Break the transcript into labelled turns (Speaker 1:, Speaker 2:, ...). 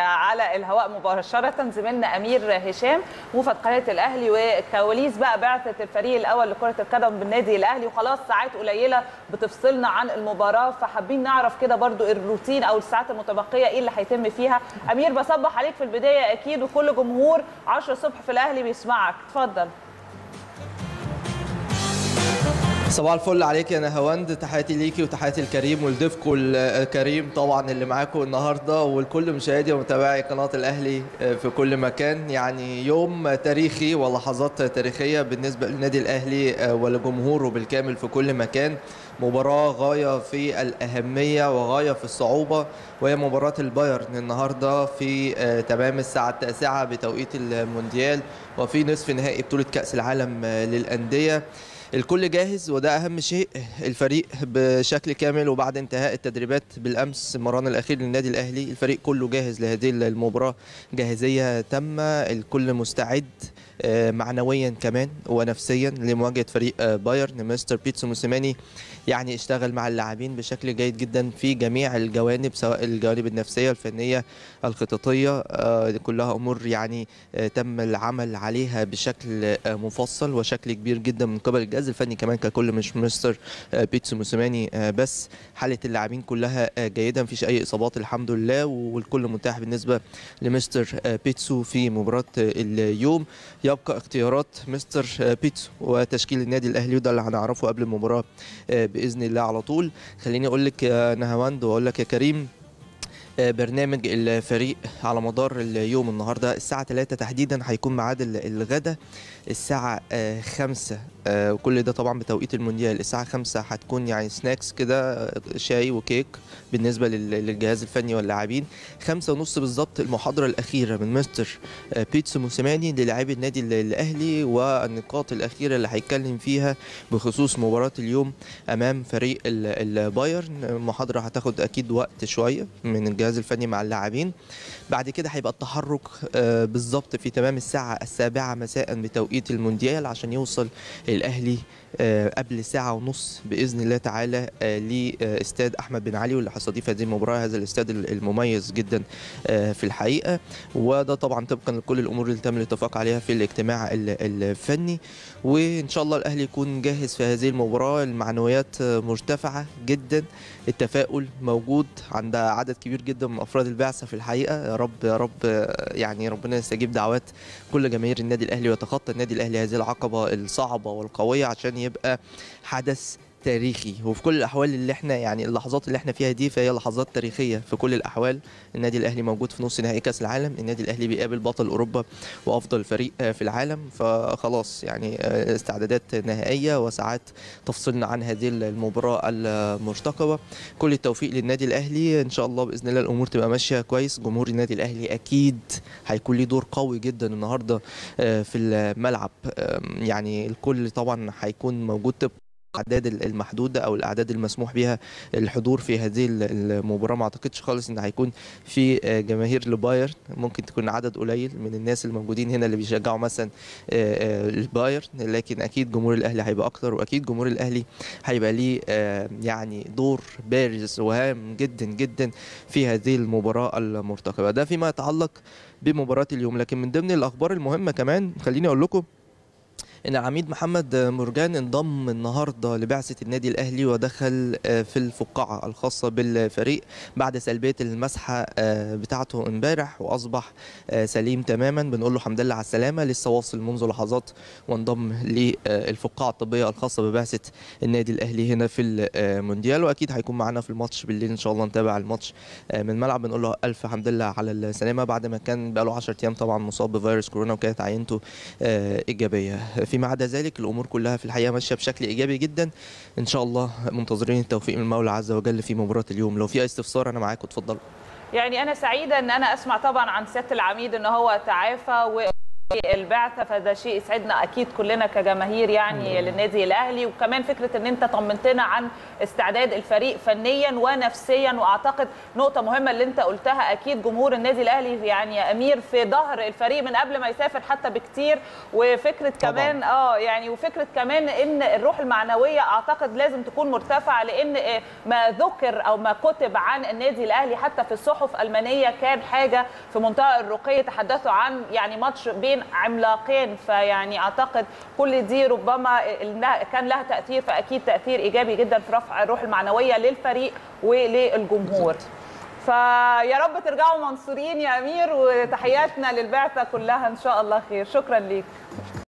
Speaker 1: على الهواء مباشرة زميلنا أمير هشام موفد قناة الأهلي وكواليس بقى بعثة الفريق الأول لكرة القدم بالنادي الأهلي وخلاص ساعات قليلة بتفصلنا عن المباراة فحابين نعرف كده برضو الروتين أو الساعات المتبقية إيه اللي هيتم فيها أمير بصبح عليك في البداية أكيد وكل جمهور 10 الصبح في الأهلي بيسمعك اتفضل
Speaker 2: صباح الفل عليك يا نهاوند تحياتي ليكي وتحياتي الكريم ولضيفكم الكريم طبعا اللي معاكم النهارده ولكل مشاهدي ومتابعي قناه الاهلي في كل مكان يعني يوم تاريخي ولحظات تاريخيه بالنسبه للنادي الاهلي ولجمهوره بالكامل في كل مكان مباراة غاية في الأهمية وغاية في الصعوبة وهي مباراة البايرن النهاردة في تمام الساعة التاسعة بتوقيت المونديال وفي نصف نهائي بطولة كأس العالم للأندية الكل جاهز وده اهم شيء الفريق بشكل كامل وبعد انتهاء التدريبات بالامس المران الاخير للنادي الاهلي الفريق كله جاهز لهذه المباراه جاهزيه تامه الكل مستعد معنويا كمان ونفسيا لمواجهه فريق بايرن مستر بيتسو موسيماني يعني اشتغل مع اللاعبين بشكل جيد جدا في جميع الجوانب سواء الجوانب النفسيه الفنيه الخططيه كلها امور يعني تم العمل عليها بشكل مفصل وشكل كبير جدا من قبل الجهاز الفني كمان ككل مش مستر بيتسو موسيماني بس حاله اللاعبين كلها جيده مفيش اي اصابات الحمد لله والكل متاح بالنسبه لمستر بيتسو في مباراه اليوم يبقى اختيارات مستر بيتسو وتشكيل النادي الاهلي وده اللي هنعرفه قبل المباراه باذن الله على طول خليني اقول لك يا نهاوند واقول لك يا كريم برنامج الفريق على مدار اليوم النهارده الساعه 3 تحديدا هيكون ميعاد الغداء الساعه 5 وكل ده طبعا بتوقيت المونديال الساعه 5 هتكون يعني سناكس كده شاي وكيك بالنسبه للجهاز الفني واللاعبين خمسة ونص بالظبط المحاضره الاخيره من مستر بيتسو موسيماني للاعبي النادي الاهلي والنقاط الاخيره اللي هيتكلم فيها بخصوص مباراه اليوم امام فريق البايرن المحاضره هتاخد اكيد وقت شويه من الجهاز الفني مع اللاعبين بعد كده هيبقى التحرك بالظبط في تمام الساعه السابعه مساء بتوقيت المونديال عشان يوصل الاهلي قبل ساعة ونص بإذن الله تعالى لاستاد أحمد بن علي واللي هيستضيف هذه المباراة هذا الاستاد المميز جدا في الحقيقة وده طبعا طبقا لكل الأمور اللي تم الاتفاق عليها في الاجتماع الفني وإن شاء الله الأهلي يكون جاهز في هذه المباراة المعنويات مرتفعة جدا التفاؤل موجود عند عدد كبير جدا من أفراد البعثة في الحقيقة يا رب يا رب يعني ربنا يستجيب دعوات كل جماهير النادي الأهلي ويتخطى النادي الأهلي هذه العقبة الصعبة والقوية عشان يبقى حدث تاريخي وفي كل الاحوال اللي احنا يعني اللحظات اللي احنا فيها دي فهي لحظات تاريخيه في كل الاحوال النادي الاهلي موجود في نص نهائي كاس العالم النادي الاهلي بيقابل بطل اوروبا وافضل فريق في العالم فخلاص يعني استعدادات نهائيه وساعات تفصلنا عن هذه المباراه المرتقبه كل التوفيق للنادي الاهلي ان شاء الله باذن الله الامور تبقى ماشيه كويس جمهور النادي الاهلي اكيد هيكون ليه دور قوي جدا النهارده في الملعب يعني الكل طبعا هيكون موجود طبقا الاعداد المحدوده او الاعداد المسموح بها الحضور في هذه المباراه ما اعتقدش خالص ان هيكون في جماهير لبايرن ممكن تكون عدد قليل من الناس الموجودين هنا اللي بيشجعوا مثلا البايرن لكن اكيد جمهور الاهلي هيبقى اكتر واكيد جمهور الاهلي هيبقى ليه يعني دور بارز وهام جدا جدا في هذه المباراه المرتقبه ده فيما يتعلق بمباراه اليوم لكن من ضمن الاخبار المهمه كمان خليني اقول لكم ان العميد محمد مرجان انضم النهارده لبعثه النادي الاهلي ودخل في الفقاعه الخاصه بالفريق بعد سلبيه المسحه بتاعته امبارح واصبح سليم تماما بنقول له الحمد لله على السلامه لسه واصل منذ لحظات وانضم للفقاعه الطبيه الخاصه ببعثه النادي الاهلي هنا في المونديال واكيد هيكون معانا في الماتش بالليل ان شاء الله نتابع الماتش من ملعب بنقول له الف حمد لله على السلامه بعد ما كان بقى له 10 ايام طبعا مصاب بفيروس كورونا وكانت عينته ايجابيه فيما عدا ذلك الامور كلها في الحقيقه ماشيه بشكل ايجابي جدا ان شاء الله منتظرين التوفيق من المولى عز وجل في مباراه اليوم لو في اي استفسار انا معاك اتفضل
Speaker 1: يعني انا سعيده ان انا اسمع طبعا عن سياده العميد ان هو تعافى و البعثه فده شيء يسعدنا اكيد كلنا كجماهير يعني للنادي الاهلي وكمان فكره ان انت طمنتنا عن استعداد الفريق فنيا ونفسيا واعتقد نقطه مهمه اللي انت قلتها اكيد جمهور النادي الاهلي يعني يا امير في ظهر الفريق من قبل ما يسافر حتى بكتير وفكره
Speaker 2: طبعاً.
Speaker 1: كمان اه يعني وفكره كمان ان الروح المعنويه اعتقد لازم تكون مرتفعه لان آه، ما ذكر او ما كتب عن النادي الاهلي حتى في الصحف الالمانيه كان حاجه في منتهى الرقي تحدثوا عن يعني ماتش بين عملاقين فيعني اعتقد كل دي ربما إنها كان لها تاثير فاكيد تاثير ايجابي جدا في رفع الروح المعنويه للفريق وللجمهور فيا رب ترجعوا منصورين يا امير وتحياتنا للبعثه كلها ان شاء الله خير شكرا ليك